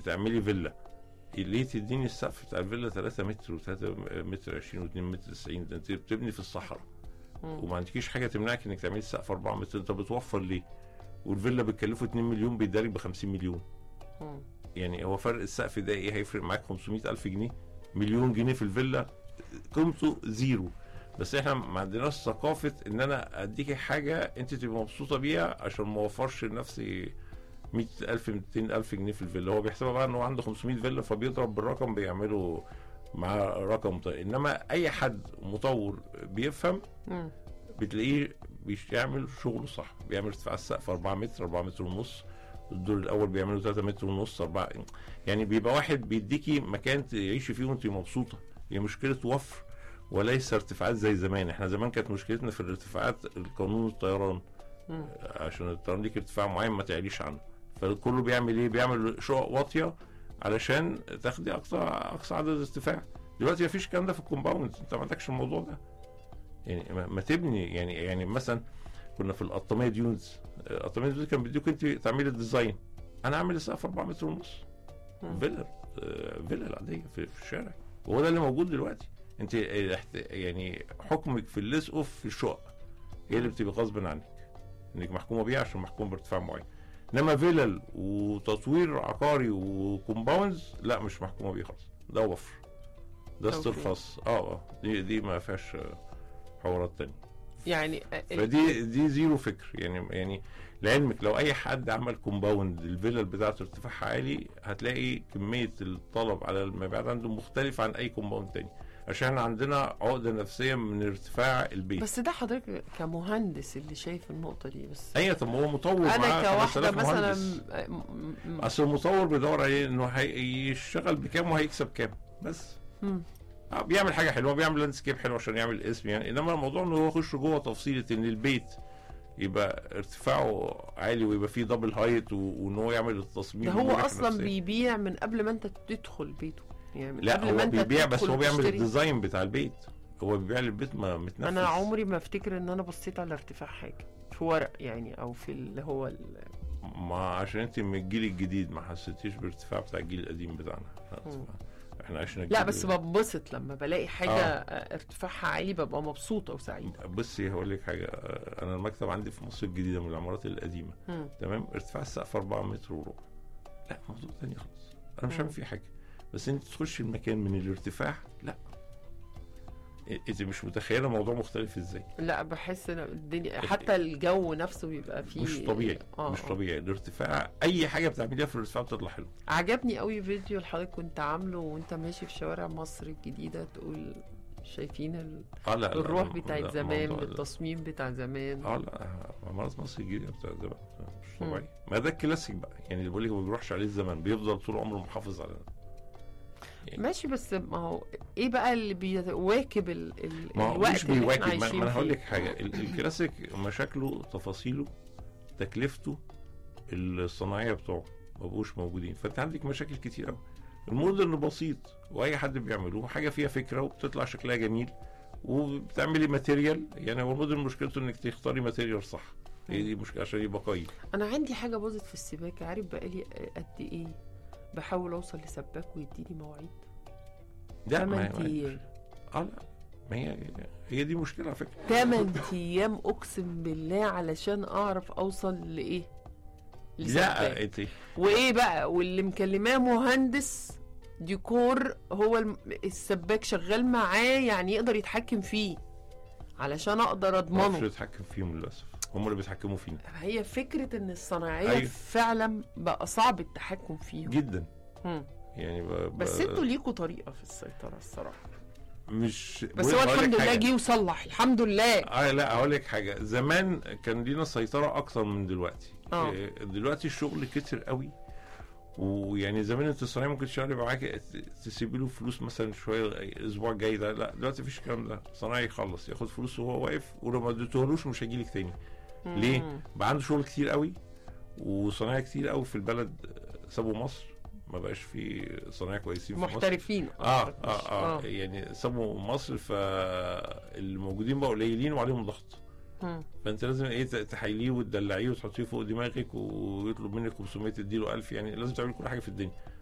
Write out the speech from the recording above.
بتعملي فيلا ليه تديني السقف بتاع الفيلا 3 متر و3 متر 20 و2 متر 90 ده انت بتبني في الصحراء مم. وما عندكيش حاجه تمنعك انك تعملي سقف 4 متر انت بتوفر ليه؟ والفيلا بتكلفه 2 مليون بيدارك ب 50 مليون مم. يعني هو فرق السقف ده ايه هيفرق معاك 500 الف جنيه مليون جنيه في الفيلا قيمته زيرو بس احنا ما عندناش ثقافه ان انا اديكي حاجه انت تبقى مبسوطه بيها عشان ما اوفرش لنفسي 100000 200000 جنيه في الفيلا هو بيحسبها بقى ان هو عنده 500 فيلا فبيضرب بالرقم بيعمله مع رقم طيب انما اي حد مطور بيفهم مم. بتلاقيه بيعمل شغله صح بيعمل ارتفاع السقف 4 متر 4 متر ونص الدور الاول بيعملوا 3 متر ونص 4 يعني بيبقى واحد بيديكي مكان تعيشي فيه وانت مبسوطه هي مشكله وفر وليس ارتفاعات زي زمان احنا زمان كانت مشكلتنا في الارتفاعات القانون الطيران مم. عشان الطيران ليك ارتفاع معين ما تعليش عنه فكله بيعمل ايه بيعمل شقق واطيه علشان تاخدي اقصى اقصى عدد ارتفاع دلوقتي ما فيش الكلام ده في الكومباوند انت ما عندكش الموضوع ده يعني ما, ما تبني يعني يعني مثلا كنا في القطاميه ديونز القطاميه ديونز كان بيديك انت تعملي الديزاين انا اعمل السقف 4 متر ونص مم. فيلا آه، فيلا العاديه في, في الشارع وهو ده اللي موجود دلوقتي انت آه، احت- يعني حكمك في الليس اوف في الشقق هي اللي بتبقى غصب عنك انك محكومه بيها عشان محكومه بارتفاع معين انما فيلل وتطوير عقاري وكومباوندز لا مش محكومه بيه خالص ده وفر ده أوكي. استرخاص اه اه دي دي ما فيهاش آه، حوارات تانية يعني آه، فدي دي زيرو فكر يعني يعني لعلمك لو اي حد عمل كومباوند الفيلل بتاعته ارتفاعها عالي هتلاقي كميه الطلب على المبيعات عنده مختلف عن اي كومباوند تاني عشان احنا عندنا عقده نفسيه من ارتفاع البيت بس ده حضرتك كمهندس اللي شايف النقطة دي بس ايوه طب ما هو مطور انا معاه كواحدة 5000 مثلا مهندس. آه، م- م- اصل المطور بيدور عليه انه هيشتغل بكام وهيكسب كام بس مم. آه، بيعمل حاجه حلوه بيعمل لاندسكيب حلو عشان يعمل اسم يعني انما الموضوع انه هو يخش جوه تفصيله ان البيت يبقى ارتفاعه عالي ويبقى فيه دبل هايت و- وان هو يعمل التصميم ده هو المريح اصلا نفسياً. بيبيع من قبل ما انت تدخل بيته يعني من لا قبل ما هو انت بيبيع بس تدخل هو بيعمل تشتري. الديزاين بتاع البيت هو بيبيع للبيت ما متنفذ انا عمري ما افتكر ان انا بصيت على ارتفاع حاجه في ورق يعني او في اللي هو ال... ما عشان انت من الجيل الجديد ما حسيتيش بارتفاع بتاع الجيل القديم بتاعنا مم. احنا عشنا لا الجيل- بس ببسط لما بلاقي حاجه آه. آه. ارتفاعها عالي ببقى مبسوطه وسعيده بصي هقول لك حاجه انا المكتب عندي في مصر الجديده من العمارات القديمه مم. تمام ارتفاع السقف 4 متر وربع لا موضوع تاني خالص انا مش مم. هعمل فيه حاجه بس انت تخش المكان من الارتفاع لا انت مش متخيله موضوع مختلف ازاي لا بحس ان الدنيا حتى الجو نفسه بيبقى فيه مش طبيعي آه مش آه. طبيعي الارتفاع اي حاجه بتعمليها في الارتفاع بتطلع حلو عجبني قوي فيديو اللي حضرتك كنت عامله وانت ماشي في شوارع مصر الجديده تقول شايفين ال... اه لا لا، الروح لا، بتاعت لا، زمان موضوع- بالتصميم بتاع زمان اه لا عمارة مصر الجديدة بتاع زمان مش مم. طبيعي ما ده الكلاسيك بقى يعني اللي بقول لك ما بيروحش عليه الزمن بيفضل طول عمره محافظ على ماشي بس ما هو ايه بقى اللي بيواكب ال... ال... ما هو الوقت مش اللي بيواكب احنا ما عايشين ما انا هقول فيه لك حاجه ال- الكلاسيك مشاكله تفاصيله تكلفته الصناعيه بتوعه ما بقوش موجودين فانت عندك مشاكل كتير قوي المودرن بسيط واي حد بيعمله حاجه فيها فكره وبتطلع شكلها جميل وبتعملي ماتيريال يعني هو المودرن مشكلته انك تختاري ماتيريال صح هي دي مشكله عشان يبقى قيم انا عندي حاجه باظت في السباكه عارف بقالي قد ايه بحاول اوصل لسباك ويديني مواعيد ده ما 8 هي- ايام اه لا ما هي هي دي مشكله على فكره 8 ايام اقسم بالله علشان اعرف اوصل لايه لا لسباك انت وايه بقى واللي مكلماه مهندس ديكور هو الم- السباك شغال معاه يعني يقدر يتحكم فيه علشان اقدر ما اعرفش اضمنه نتحكم فيهم للاسف هم اللي بيتحكموا فينا هي فكره ان الصناعيه أيوة. فعلا بقى صعب التحكم فيهم جدا مم. يعني ب... ب... بس انتوا ليكوا طريقه في السيطره الصراحه مش بس بقول- هو هقول لك الحمد لله حاجة. جه وصلح الحمد لله اه لا هقول لك حاجه زمان كان لينا سيطره اكتر من دلوقتي آه. إيه، دلوقتي الشغل كتر قوي ويعني زمان انت الصناعي ممكن تشتغل يبقى معاك تسيبي له فلوس مثلا شويه الاسبوع الجاي ده لا دلوقتي مفيش الكلام ده صناعي يخلص ياخد فلوس وهو واقف ولو ما اديتهولوش مش هيجيلك تاني ليه؟ مم. بقى عنده شغل كتير قوي وصنايعي كتير قوي في البلد سابوا مصر ما بقاش في صنايعي كويسين في مصر محترفين اه قصدك مش- اه اه يعني سابوا مصر فالموجودين بقوا قليلين وعليهم ضغط مم. فانت لازم ايه تحيليه وتدلعيه وتحطيه فوق دماغك ويطلب منك 500 تديله 1000 يعني لازم تعمل كل حاجه في الدنيا